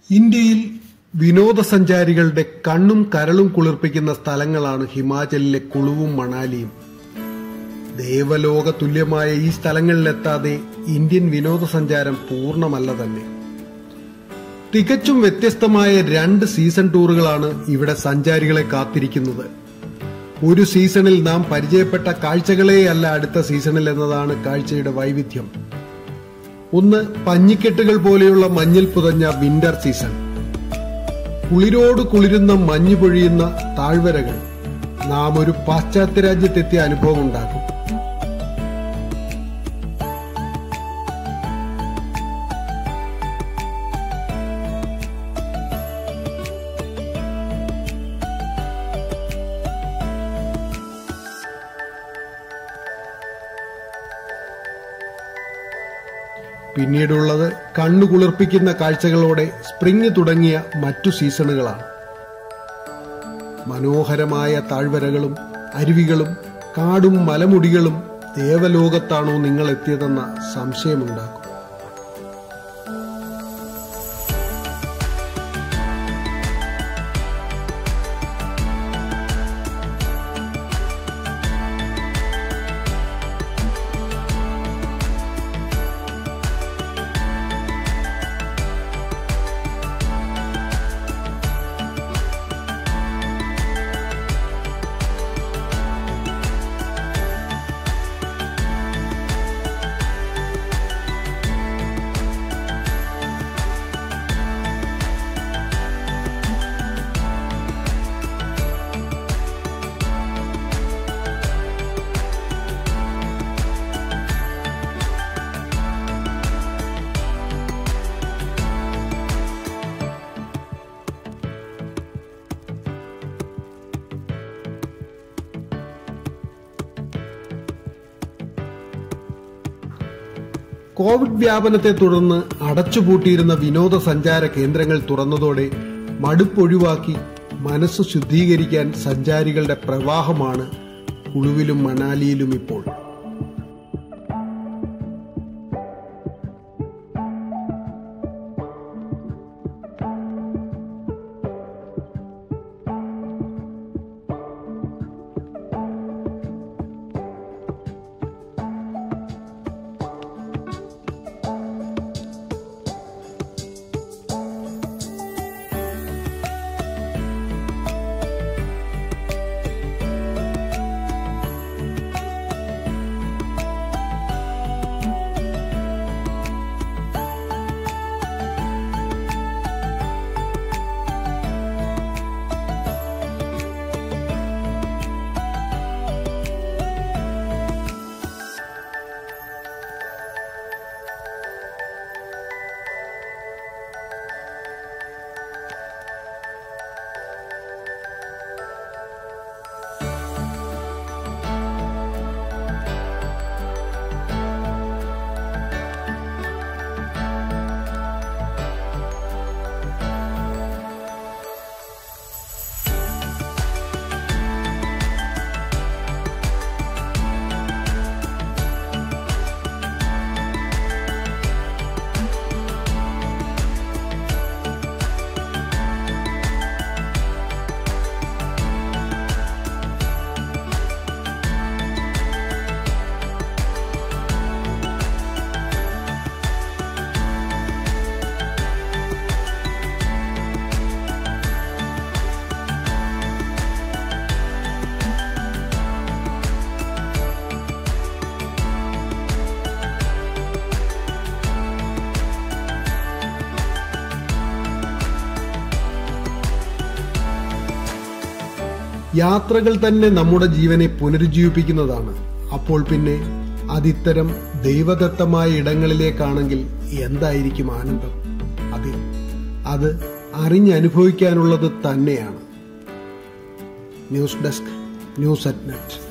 ഇന്ത്യയിൽ വിനോദസഞ്ചാരികളുടെ കണ്ണും കരളും കുളിർപ്പിക്കുന്ന സ്ഥലങ്ങളാണ് ഹിമാചലിലെ കുളുവും മണാലിയും ദേവലോക തുല്യമായ ഈ സ്ഥലങ്ങളിലെത്താതെ ഇന്ത്യൻ വിനോദസഞ്ചാരം പൂർണ്ണമല്ല തന്നെ തികച്ചും വ്യത്യസ്തമായ രണ്ട് സീസൺ ടൂറുകളാണ് ഇവിടെ സഞ്ചാരികളെ കാത്തിരിക്കുന്നത് ഒരു സീസണിൽ നാം പരിചയപ്പെട്ട കാഴ്ചകളെയല്ല അടുത്ത സീസണിൽ എന്നതാണ് കാഴ്ചയുടെ വൈവിധ്യം ഒന്ന് പഞ്ഞിക്കെട്ടുകൾ പോലെയുള്ള മഞ്ഞിൽ പുതഞ്ഞ വിന്റർ സീസൺ കുളിരോട് കുളിരുന്ന മഞ്ഞു പൊഴിയുന്ന താഴ്വരകൾ നാം ഒരു പാശ്ചാത്യ രാജ്യത്തെത്തിയ അനുഭവം ഉണ്ടാക്കും പിന്നീടുള്ളത് കണ്ണു കുളിർപ്പിക്കുന്ന കാഴ്ചകളോടെ സ്പ്രിംഗ് തുടങ്ങിയ മറ്റു സീസണുകളാണ് മനോഹരമായ താഴ്വരകളും അരുവികളും കാടും മലമുടികളും ദേവലോകത്താണോ നിങ്ങൾ എത്തിയതെന്ന സംശയമുണ്ടാക്കും കോവിഡ് വ്യാപനത്തെ തുടർന്ന് അടച്ചുപൂട്ടിയിരുന്ന വിനോദസഞ്ചാര കേന്ദ്രങ്ങൾ തുറന്നതോടെ മടുപ്പൊഴിവാക്കി മനസ്സ് ശുദ്ധീകരിക്കാൻ സഞ്ചാരികളുടെ പ്രവാഹമാണ് കുളുവിലും മണാലിയിലും ഇപ്പോൾ യാത്രകൾ തന്നെ നമ്മുടെ ജീവനെ പുനരുജ്ജീവിപ്പിക്കുന്നതാണ് അപ്പോൾ പിന്നെ അതിത്തരം ദൈവദത്തമായ ഇടങ്ങളിലേക്കാണെങ്കിൽ എന്തായിരിക്കും ആനന്ദം അതെ അത് അറിഞ്ഞനുഭവിക്കാനുള്ളത് തന്നെയാണ് news desk news at net